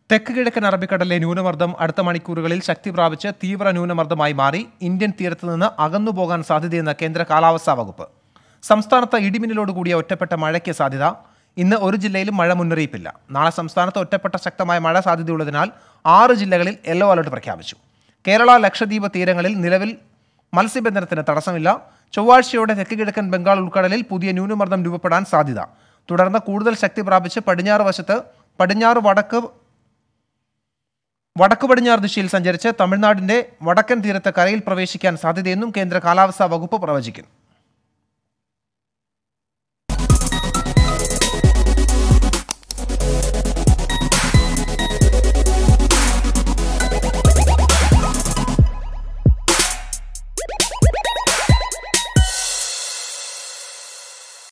തെക്ക് കിഴക്കൻ അറബിക്കടലിലെ ന്യൂനമർദ്ദം അടുത്ത മണിക്കൂറുകളിൽ ശക്തി പ്രാപിച്ച് തീവ്ര ന്യൂനമർദ്ദമായി മാറി ഇന്ത്യൻ തീരത്ത് നിന്ന് അകന്നുപോകാൻ സാധ്യതയെന്ന് കേന്ദ്ര കാലാവസ്ഥാ വകുപ്പ് സംസ്ഥാനത്ത് ഇടിമിന്നലോട് കൂടിയ ഒറ്റപ്പെട്ട മഴയ്ക്ക് സാധ്യത ഇന്ന് ഒരു ജില്ലയിലും മഴ മുന്നറിയിപ്പില്ല നാളെ സംസ്ഥാനത്ത് ഒറ്റപ്പെട്ട ശക്തമായ മഴ സാധ്യതയുള്ളതിനാൽ ആറ് ജില്ലകളിൽ യെല്ലോ അലർട്ട് പ്രഖ്യാപിച്ചു കേരള ലക്ഷദ്വീപ് തീരങ്ങളിൽ നിലവിൽ മത്സ്യബന്ധനത്തിന് തടസ്സമില്ല ചൊവ്വാഴ്ചയോടെ തെക്ക് കിഴക്കൻ ബംഗാൾ ഉൾക്കടലിൽ പുതിയ ന്യൂനമർദ്ദം രൂപപ്പെടാൻ സാധ്യത തുടർന്ന് കൂടുതൽ ശക്തി പ്രാപിച്ച് പടിഞ്ഞാറ് വശത്ത് പടിഞ്ഞാറ് വടക്ക് വടക്കു പടിഞ്ഞാറ് ദിശയിൽ സഞ്ചരിച്ച് തമിഴ്നാടിന്റെ വടക്കൻ തീരത്ത് കരയിൽ പ്രവേശിക്കാൻ സാധ്യതയെന്നും കേന്ദ്ര കാലാവസ്ഥാ വകുപ്പ് പ്രവചിക്കുന്നു